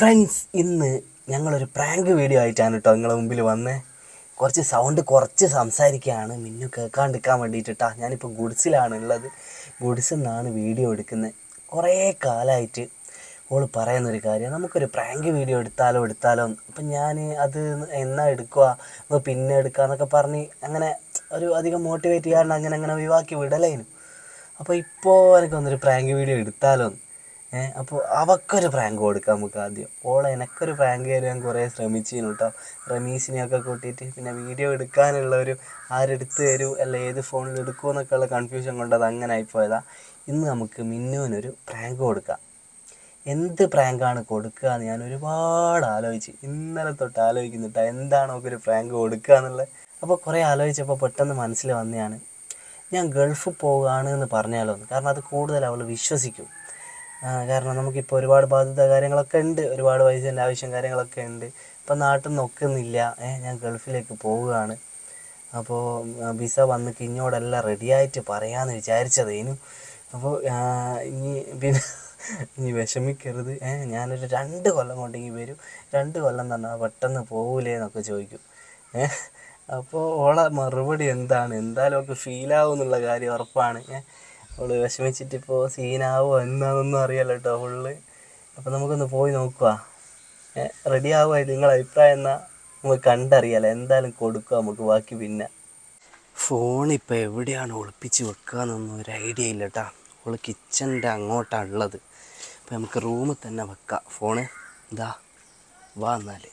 Friends ഇന്ന് ഞങ്ങളൊരു prank video ആയിട്ടാണ് കേട്ടോ നിങ്ങളെ മുമ്പിൽ വന്നേ കുറച്ച് സൗണ്ട് കുറച്ച് സംസാരിക്കുകയാണ് മിന്നു കേൾക്കാണ്ടിരിക്കാൻ വേണ്ടിയിട്ടാ ഞാനിപ്പോൾ ഗുഡ്സിലാണ് ഉള്ളത് ഗുഡ്സിൽ നിന്നാണ് വീഡിയോ എടുക്കുന്നത് കുറേ കാലമായിട്ട് ഓൾ പറയുന്നൊരു കാര്യം നമുക്കൊരു പ്രാങ്ക് വീഡിയോ എടുത്താലോ എടുത്താലോ എന്ന്. അപ്പം ഞാൻ അത് എന്നാ എടുക്കുക അപ്പോൾ പിന്നെ എടുക്കുക എന്നൊക്കെ പറഞ്ഞ് അങ്ങനെ ഒരു അധികം മോട്ടിവേറ്റ് ചെയ്യാണ്ട് അങ്ങനെ അങ്ങനെ ഒഴിവാക്കി വിടലേനു അപ്പോൾ ഇപ്പോൾ എനിക്ക് വന്നൊരു പ്രാങ്ക് വീഡിയോ എടുത്താലോ എന്ന്. ഏ അപ്പോൾ അവക്കൊരു പ്രാങ്ക് കൊടുക്കാം നമുക്ക് ആദ്യം ഓളെ എനക്കൊരു പ്രാങ്ക് തരാൻ കുറേ ശ്രമിച്ചിരുന്നു കേട്ടോ റമീസിനെയൊക്കെ കൂട്ടിയിട്ട് പിന്നെ വീഡിയോ എടുക്കാനുള്ള ഒരു ആരെടുത്ത് തരൂ അല്ല ഏത് ഫോണിൽ എടുക്കുമെന്നൊക്കെ ഉള്ള കൺഫ്യൂഷൻ കൊണ്ട് അത് അങ്ങനെ ആയിപ്പോയതാ ഇന്ന് നമുക്ക് മിന്നുവിനൊരു പ്രാങ്ക് കൊടുക്കാം എന്ത് പ്രാങ്കാണ് കൊടുക്കുക എന്ന് ഞാൻ ഒരുപാട് ആലോചിച്ച് ഇന്നലെ തൊട്ട് ആലോചിക്കുന്നുട്ടാ എന്താണ് നമുക്കൊരു പ്രാങ്ക് കൊടുക്കുക എന്നുള്ളത് അപ്പോൾ കുറേ ആലോചിച്ചപ്പോൾ പെട്ടെന്ന് മനസ്സിൽ വന്നതാണ് ഞാൻ ഗൾഫിൽ പോവുകയാണ് എന്ന് പറഞ്ഞാലോ എന്ന് കാരണം അത് കൂടുതൽ അവൾ വിശ്വസിക്കും ആ, കാരണം നമുക്കിപ്പോൾ ഒരുപാട് ബാധ്യത കാര്യങ്ങളൊക്കെ ഉണ്ട് ഒരുപാട് പൈസേൻ്റെ ആവശ്യം കാര്യങ്ങളൊക്കെ ഉണ്ട് ഇപ്പം നാട്ടിൽ നിന്ന് ഒക്കുന്നില്ല ഏ ഞാൻ ഗൾഫിലേക്ക് പോവുകയാണ് അപ്പോൾ വിസ വന്ന് കിഞ്ഞോടെല്ലാം റെഡിയായിട്ട് പറയാമെന്ന് വിചാരിച്ചതേനു അപ്പോൾ ഇനി പിന്നെ ഇനി വിഷമിക്കരുത് ഏ ഞാനൊരു രണ്ട് കൊല്ലം കൊണ്ടെങ്കിൽ വരും രണ്ട് കൊല്ലം തന്നെ പെട്ടെന്ന് പോകൂലേ എന്നൊക്കെ ചോദിക്കും ഏ അപ്പോൾ ഓളെ മറുപടി എന്താണ് എന്തായാലും ഒക്കെ ഫീലാവും എന്നുള്ള കാര്യം ഉറപ്പാണ് ഏ അവള് വിഷമിച്ചിട്ട് ഇപ്പോൾ സീനാവോ എന്താണെന്നൊന്നും അറിയാലോ കേട്ടോ ഫുള്ള് അപ്പോൾ നമുക്കൊന്ന് പോയി നോക്കുക ഏ റെഡി ആവുക നിങ്ങളെ അഭിപ്രായം എന്നാ നമുക്ക് കണ്ടറിയാലോ എന്തായാലും കൊടുക്കുക നമുക്ക് ബാക്കി പിന്നെ ഫോൺ ഇപ്പോൾ എവിടെയാണ് ഒളിപ്പിച്ച് വെക്കുക എന്നൊന്നും ഒരു ഐഡിയ ഇല്ല കേട്ടോ അവൾ കിച്ചണിൻ്റെ അങ്ങോട്ടാണ് ഉള്ളത് അപ്പോൾ നമുക്ക് റൂമിൽ തന്നെ വെക്കാം ഫോണ് ഇതാ വാ എന്നാൽ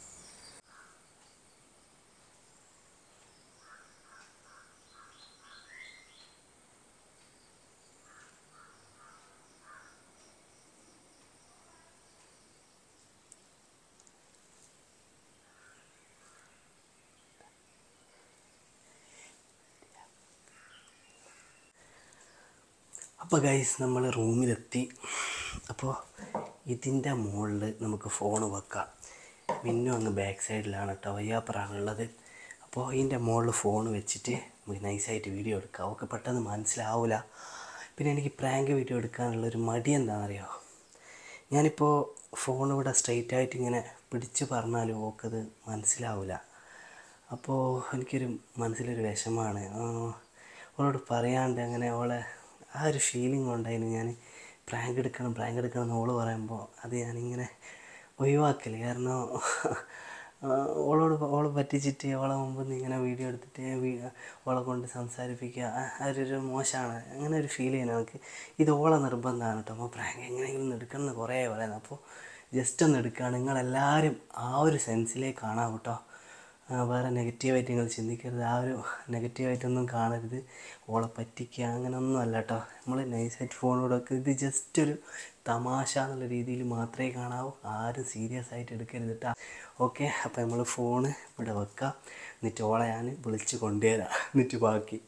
അപ്പോൾ ഗൈസ് നമ്മൾ റൂമിലെത്തി അപ്പോൾ ഇതിൻ്റെ മുകളിൽ നമുക്ക് ഫോൺ വെക്കാം മിന്നു അങ്ങ് ബാക്ക് സൈഡിലാണ് കേട്ടോ വയ്യാപ്പറാണ് ഉള്ളത് അപ്പോൾ ഇതിൻ്റെ മുകളിൽ ഫോൺ വെച്ചിട്ട് നമുക്ക് നൈസായിട്ട് വീഡിയോ എടുക്കാം അവൾക്ക് പെട്ടെന്ന് മനസ്സിലാവില്ല പിന്നെ എനിക്ക് പ്രാങ്ക് വീഡിയോ എടുക്കാനുള്ളൊരു മടി എന്താണെന്നറിയോ ഞാനിപ്പോൾ ഫോൺ ഇവിടെ സ്ട്രെയിറ്റ് ആയിട്ട് ഇങ്ങനെ പിടിച്ച് പറഞ്ഞാലും ഓക്കത് മനസ്സിലാവില്ല അപ്പോൾ എനിക്കൊരു മനസ്സിലൊരു വിഷമമാണ് ആ, അവളോട് പറയാണ്ട് അങ്ങനെ അവളെ ആ ഒരു ഫീലിംഗ് കൊണ്ടായിരുന്നു ഞാൻ പ്രാങ്ക് എടുക്കണം പ്രാങ്ക് എടുക്കണം എന്ന് ഓള് പറയുമ്പോൾ അത് ഞാനിങ്ങനെ ഒഴിവാക്കല് കാരണം ആ, ഓളോട് പ- ഓളെ പറ്റിച്ചിട്ട് ഓളെ മുമ്പ് നിന്ന് ഇങ്ങനെ വീഡിയോ എടുത്തിട്ട് വീ- ഓളെ കൊണ്ട് സംസാരിപ്പിക്കുക ആ ആ ഒരു മോശമാണ് അങ്ങനെ ഒരു ഫീൽ ചെയ്യുന്നത് നമുക്ക് ഇത് ഓളെ നിർബന്ധമാണ് കേട്ടോ അപ്പോൾ പ്രാങ്ക് എങ്ങനെയെങ്കിലും ഒന്ന് എടുക്കണം എന്ന് കുറേ പറയുന്നത് അപ്പോൾ ജസ്റ്റ് ഒന്ന് എടുക്കുകയാണ് നിങ്ങളെല്ലാവരും ആ ഒരു സെൻസിലേക്ക് കാണാം കേട്ടോ ആ, വേറെ നെഗറ്റീവായിട്ട് നിങ്ങൾ ചിന്തിക്കരുത് ആ ഒരു നെഗറ്റീവായിട്ടൊന്നും കാണരുത് ഓളെ പറ്റിക്കുക അങ്ങനെയൊന്നും അല്ല കേട്ടോ നമ്മൾ നൈസായിട്ട് ഫോണിലൂടെ ഇത് ജസ്റ്റ് ഒരു തമാശ എന്നുള്ള രീതിയിൽ മാത്രമേ കാണാവൂ ആരും സീരിയസ് ആയിട്ട് എടുക്കരുത് കേട്ടോ ഓക്കെ അപ്പോൾ നമ്മൾ ഫോണ് ഇവിടെ വെക്കാം എന്നിട്ട് ഓളെ ഞാൻ വിളിച്ച് കൊണ്ടുവരാം എന്നിട്ട് ബാക്കി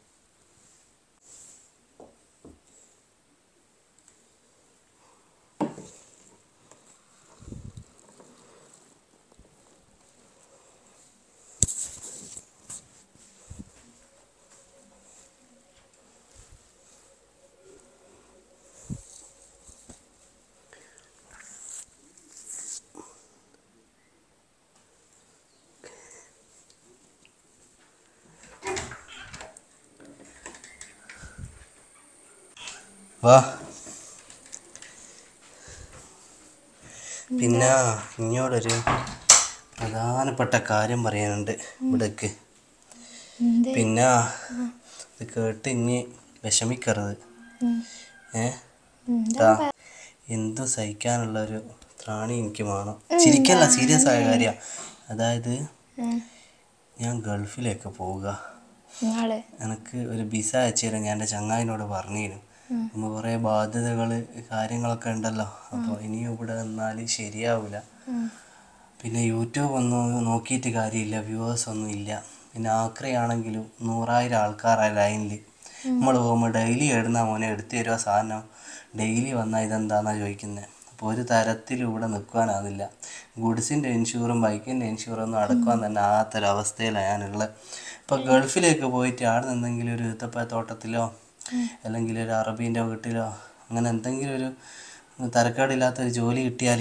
വാ പിന്നെ ഇങ്ങോട്ടൊരു പ്രധാനപ്പെട്ട കാര്യം പറയാനുണ്ട് ഇവിടേക്ക് പിന്നെ ഇത് കേട്ട് ഇനി വിഷമിക്കരുത് ഏ ട്ടാ. എന്തും സഹിക്കാനുള്ള ഒരു ത്രാണി എനിക്ക് വേണം ചിരിക്കല്ല സീരിയസ് ആയ കാര്യമാണ് അതായത് ഞാൻ ഗൾഫിലേക്ക് പോവുക നിങ്ങള് എനിക്ക് ഒരു വിസ അയച്ചു തരാൻ ഞാൻ എൻ്റെ ചങ്ങായിനോട് പറഞ്ഞിരുന്നു നമ്മൾ കുറേ ബാധ്യതകൾ കാര്യങ്ങളൊക്കെ ഉണ്ടല്ലോ അപ്പോൾ ഇനിയും ഇവിടെ നിന്നാൽ ശരിയാവില്ല പിന്നെ യൂട്യൂബ് ഒന്നും നോക്കിയിട്ട് കാര്യമില്ല വ്യൂവേഴ്സ് ഒന്നും ഇല്ല പിന്നെ ആക്രയാണെങ്കിലും നൂറായിരം ആൾക്കാരായ ലൈനിൽ നമ്മൾ പോകുമ്പോൾ ഡെയിലി എഴുന്ന മോനെ എടുത്തു തരുക സാധനം ഡെയിലി വന്നാൽ ഇതെന്താണെന്നാ ചോദിക്കുന്നത് അപ്പോൾ ഒരു തരത്തിലും ഇവിടെ നിൽക്കാനാവില്ല ഗുഡ്സിൻ്റെ ഇൻഷൂറും ബൈക്കിൻ്റെ ഇൻഷൂറും ഒന്നും അടക്കാൻ തന്നെ ആകാത്തൊരവസ്ഥയിലാണ് ഞാനുള്ളത് ഇപ്പോൾ ഗൾഫിലേക്ക് പോയിട്ട് അവിടെ നിന്നെങ്കിലും ഒരു ഈത്തപ്പഴത്തോട്ടത്തിലോ അല്ലെങ്കിൽ ഒരു അറബീൻ്റെ വീട്ടിലോ അങ്ങനെ എന്തെങ്കിലും ഒരു തരക്കേടില്ലാത്തൊരു ജോലി കിട്ടിയാൽ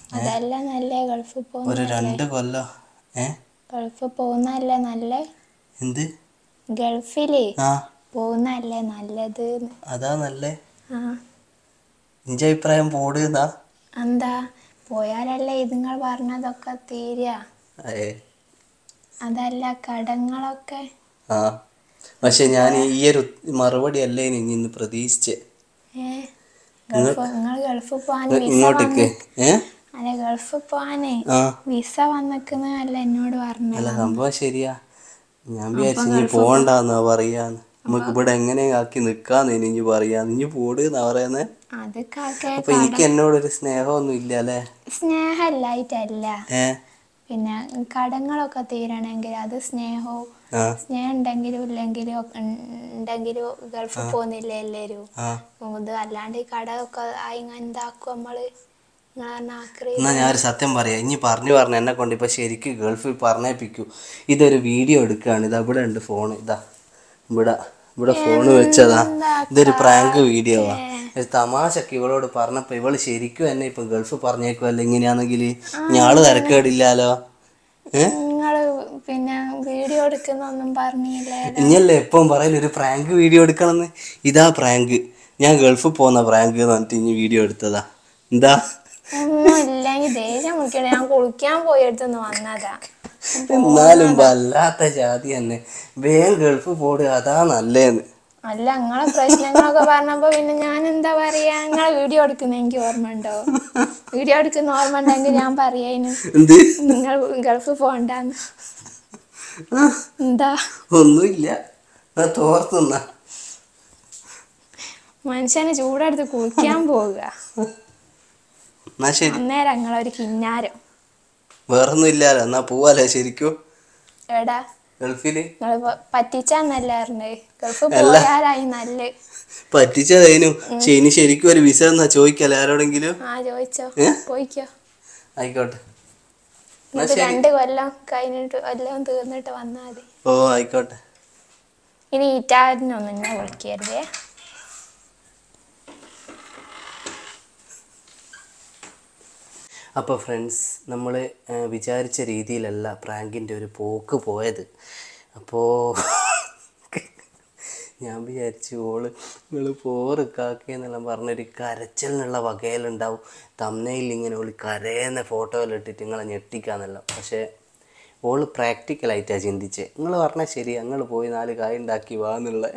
അതല്ല നല്ല ഗൾഫിൽ ഒരു പോകുന്ന രണ്ട് കൊല്ലം ഏ ഗൾഫിൽ പോകുന്നതല്ലേ നല്ല എന്ത് ഗൾഫില് ആ പോകുന്നതല്ലേ നല്ലത് ന്ന്. അതാ നല്ലേ ആ ഇഞ്ച അഭിപ്രായം പോടുന്നാ എന്താ പോയാലല്ലേ ഇതുങ്ങൾ പറഞ്ഞതൊക്കെ തീരുക ഏ അതല്ല കടങ്ങളൊക്കെ ആ പക്ഷെ ഞാൻ ഈ ഒരു മറുപടി അല്ലേ ഇനി ഇന്ന് പ്രതീക്ഷിച്ചേ ഏ ഗൾഫ് നിങ്ങൾ ഗൾഫിൽ പോകാൻ വിസ ഇങ്ങോട്ടേക്ക് വന്ന് ഏ അല്ല ഗൾഫിൽ പോകാനേ ആ വിസ വന്നിക്കുന്നതല്ല എന്നോട് പറഞ്ഞത് അല്ല സംഭവം ശരിയാ ഞാൻ വിചാരിച്ചു ഇനി പോണ്ടാന്നാ പറയാന്ന് നമുക്ക് ഇവിടെ എങ്ങനെ ആക്കി നിക്കാന്ന് ഇനി ഇനി പറയാന്ന് ഇനി പോടുന്നാ പറയുന്നേ അത് കാക്കെ അപ്പൊ എനിക്ക് എന്നോടൊരു സ്നേഹമൊന്നും ഇല്ല അല്ലേ സ്നേഹമില്ലായിട്ടല്ല ഏ പിന്നെ കടങ്ങളൊക്കെ തീരണമെങ്കിൽ അത് സ്നേഹവും ആ സ്നേഹം ഉണ്ടെങ്കിലും ഇല്ലെങ്കിലും ഒക്കെ ഉണ്ടെങ്കിലും ഗൾഫിൽ പോകുന്നില്ല എല്ലാവരും ആ ഇത് അല്ലാണ്ട് ഈ കടമൊക്കെ ആയി ഇങ്ങനെ എന്താക്കും നമ്മള് നിങ്ങൾ പറഞ്ഞ ആക്രി എന്നാ ഞാൻ ഒരു സത്യം പറയാം ഇനി പറഞ്ഞു പറഞ്ഞു എന്നെ കൊണ്ട് ഇപ്പൊ ശരിക്കും ഗൾഫിൽ പറഞ്ഞേപ്പിക്കൂ ഇതൊരു വീഡിയോ എടുക്കുകയാണ് ഇതാ ഇവിടെ ഉണ്ട് ഫോൺ ഇതാ ഇവിടെ ഇവിടെ ഫോണ് വെച്ചതാ ഇതൊരു പ്രാങ്ക് വീഡിയോ ആ ഒരു തമാശക്ക് ഇവളോട് പറഞ്ഞപ്പോ ഇവള് ശരിക്കും എന്നെ ഇപ്പൊ ഗൾഫ് പറഞ്ഞേക്കുമല്ലോ ഇങ്ങനെയാണെങ്കിൽ ഞാള് തിരക്കേടില്ലാലോ ഏ നിങ്ങള് പിന്നെ വീഡിയോ എടുക്കുന്നൊന്നും പറഞ്ഞില്ലേ ഇനിയല്ലേ എപ്പം പറയല ഒരു പ്രാങ്ക് വീഡിയോ എടുക്കണമെന്ന് ഇതാ പ്രാങ്ക് ഞാൻ ഗൾഫിൽ പോകുന്ന പ്രാങ്ക് എന്ന് പറഞ്ഞിട്ട് ഇനി വീഡിയോ എടുത്തതാ എന്താ ഒന്നും ഇല്ലെങ്കിൽ ദേഷ്യം മുടിക്കണേ ഞാൻ കുളിക്കാൻ പോയി എടുത്തുനിന്ന് വന്നതാ എന്നാലും വല്ലാത്ത ജാതി തന്നെ വേഗം ഗൾഫ് പോടുക അതാ നല്ലേന്ന് അല്ല നിങ്ങളെ പ്രശ്നങ്ങളൊക്കെ പറഞ്ഞപ്പോ പിന്നെ ഞാൻ എന്താ പറയാ നിങ്ങളെ വീഡിയോ എടുക്കുന്ന എനിക്ക് ഓർമ്മ ഉണ്ടോ വീഡിയോ എടുക്കുന്ന ഓർമ്മ ഉണ്ടെങ്കിൽ ഞാൻ പറയായിരുന്നു എന്ത് നിങ്ങൾ ഗൾഫ് പോണ്ടാന്ന് എന്താ ഒന്നുമില്ല ഞാൻ തോർത്തുന്ന മനുഷ്യനെ ചൂടെടുത്ത് കുളിക്കാൻ പോവുക എന്നാ ശരി അന്നേരം നിങ്ങളൊരു കിന്നാരം വേറൊന്നും ഇല്ലാലോ എന്നാ പോവാലേ ശരിക്കും എടാ ഗൾഫില് നിങ്ങൾ പറ്റിച്ചാന്നല്ല പറഞ്ഞത് ഗൾഫ് പോയാലായി നല്ല പറ്റിച്ചതേനും പക്ഷെ ഇനി ശരിക്കും ഒരു വിസ എന്നാ ചോദിക്കല്ലേ ആരോടെങ്കിലും ആ ചോദിച്ചോ ഏ? പോയിക്കോ ആയിക്കോട്ടെ എന്നാ എന്നിട്ട് ശരി രണ്ട് കൊല്ലം കഴിഞ്ഞിട്ട് എല്ലാം തീർന്നിട്ട് വന്നാൽ മതി ഓ ആയിക്കോട്ടെ ഇനി ഈറ്റാരിനൊന്നും എന്നെ വിളിക്കരുതേ അപ്പോൾ ഫ്രണ്ട്സ് നമ്മൾ വിചാരിച്ച രീതിയിലല്ല പ്രാങ്കിൻ്റെ ഒരു പോക്ക് പോയത് അപ്പോൾ ഞാൻ വിചാരിച്ചു ഓള് നിങ്ങൾ പോറ് കാക്കിയെന്നെല്ലാം പറഞ്ഞൊരു കരച്ചിലിനുള്ള വകയിലുണ്ടാവും തമ്മനയിൽ ഇങ്ങനെ ഓള് കരയുന്ന ഫോട്ടോയിലിട്ടിട്ട് നിങ്ങളെ ഞെട്ടിക്കാന്നല്ല പക്ഷേ ഓള് പ്രാക്ടിക്കലായിട്ടാണ് ചിന്തിച്ചത് നിങ്ങൾ പറഞ്ഞാൽ ശരി നിങ്ങൾ പോയി നാല് കായ് ഉണ്ടാക്കി വാന്നുള്ള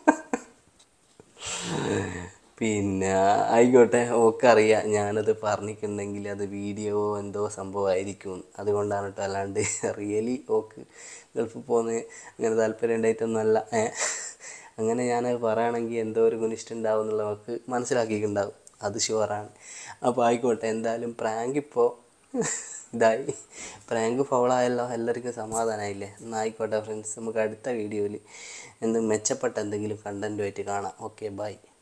പിന്നെ ആയിക്കോട്ടെ ഓക്കെ അറിയാം ഞാനത് പറഞ്ഞിട്ടുണ്ടെങ്കിൽ അത് വീഡിയോ എന്തോ സംഭവമായിരിക്കും അതുകൊണ്ടാണ് കേട്ടോ അല്ലാണ്ട് റിയലി ഓക്ക് ഗൾഫിൽ പോകുന്ന അങ്ങനെ താല്പര്യം ഉണ്ടായിട്ടൊന്നുമല്ല ഏ അങ്ങനെ ഞാനത് പറയുകയാണെങ്കിൽ എന്തോ ഒരു ഗുണിഷ്ടം ഉണ്ടാവും എന്നുള്ള നമുക്ക് മനസ്സിലാക്കിയിട്ടുണ്ടാവും അത് ഷുവറാണ് അപ്പോൾ ആയിക്കോട്ടെ എന്തായാലും പ്രാങ്ക് ഇപ്പോൾ ഇതായി പ്രാങ്ക് ഫൗളായല്ലോ എല്ലാവർക്കും സമാധാനമായില്ലേ എന്നാൽ ആയിക്കോട്ടെ ഫ്രണ്ട്സ് നമുക്ക് അടുത്ത വീഡിയോയിൽ എന്ത് മെച്ചപ്പെട്ട എന്തെങ്കിലും കണ്ടൻറ്റുമായിട്ട് കാണാം ഓക്കെ ബൈ